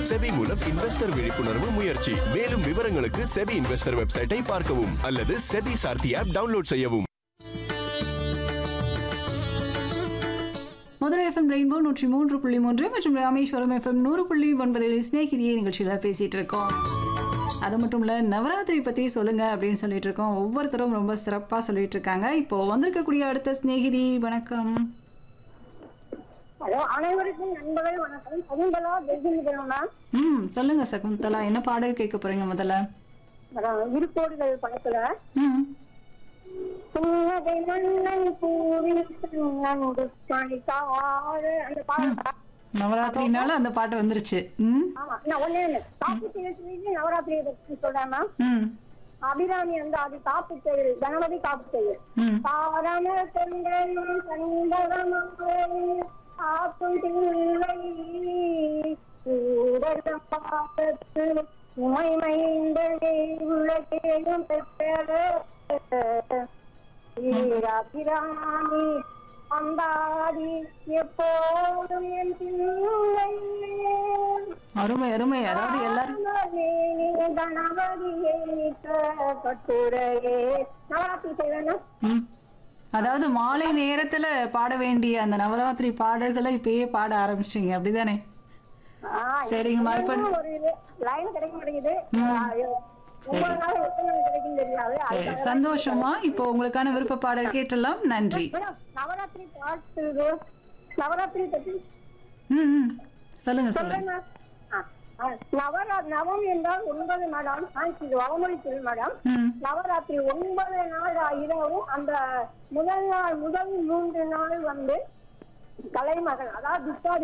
SEBI மூலம் investor விழிப்புணர்வு முயற்சி மேலும் விவரங்களுக்கு செபி இன்வெஸ்டர் வெப்சைட்டை பார்க்கவும் அல்லது செபி சார்த்தி ஆப் டவுன்லோட் செய்யவும் மதுரை எஃப்எம் ரெயின்போ நூற்றி மூன்று புள்ளி மூன்று மற்றும் ராமேஸ்வரம் எஃப்எம் நூறு புள்ளி ஒன்பதில் ஸ்நேகிதியே நிகழ்ச்சியில் பேசிட்டு இருக்கோம் அது மட்டும் இல்ல நவராத்திரி பத்தி சொல்லுங்க அப்படின்னு சொல்லிட்டு இருக்கோம் ஒவ்வொருத்தரும் ரொம்ப சிறப்பா சொல்லிட்டு இருக்காங்க இப்போ வந்திருக்கக்கூடிய அடுத்த ஸ்நேகிதி வணக்கம் ஹலோ அனைவருக்கும் நண்பர்கள் வணக்கம் சகுந்தலா பெல்ஜியம் மேம் ம் சொல்லுங்க சகுந்தலா என்ன பாடல் கேட்க போறீங்க முதல்ல அதான் இருக்கோடுகள் படத்துல ம் புன்னகை மன்னன் பூரி நன்கு பணித்தாறு அந்த பாடம் நவராத்திரினால அந்த பாட்டு வந்துருச்சு ம் ஆமா நான் ஒண்ணே ஒண்ணு காப்பு செய்ய நவராத்திரியை பற்றி சொல்றேன் மேம் ம் அபிராமி வந்து அது காப்பு செய்யுது கணபதி காப்பு செய்யுது ம் பாரம கொண்டேன் சங்கரமாக காப்பும் பிள்ளை ஊடகம் பார்த்து உமை மைந்தனே உலகேயும் பெற்ற அபிராமி அந்தாதி எப்போதும் என் பிள்ளை அருமை அருமை அதாவது எல்லாரும் கணபதியே கட்டுரையே நவராத்திரி செய்வேன்னா ம். அதாவது மாலை நேரத்துல பாட வேண்டிய அந்த நவராத்திரி பாடல்களை இப்பயே பாட ஆரம்பிச்சிங்க அப்படிதானே ஆ, சரிங்கம்மா, இப்ப- இன்னும் ஒரு இது லைன் கிடைக்க மாட்டேங்குது ஆ, ஒவ்வொரு நாளும் எத்தனை நாள் கிடைக்கும் தெரியாது சரி அதுக்காக சந்தோஷமா இப்போ உங்களுக்கான விருப்ப பாடல் கேட்டலாம் நன்றி மேடம், நவராத்திரி பாட்டு இது, நவராத்திரி பத்தி ம் ம். சொல்லுங்க சொல்லுங்க சொல்றேன் ஆ, ஆ, நவரா நவம் என்றால் ஒன்பது மேடம் ஆ, இது வளமொழி சொல் மேடம் ம் நவராத்திரி ஒன்பது நாள் இரவும் அந்த முதல் நாள் முதல் மூன்று நாள் வந்து கலைமகள் அதாவது துர்கா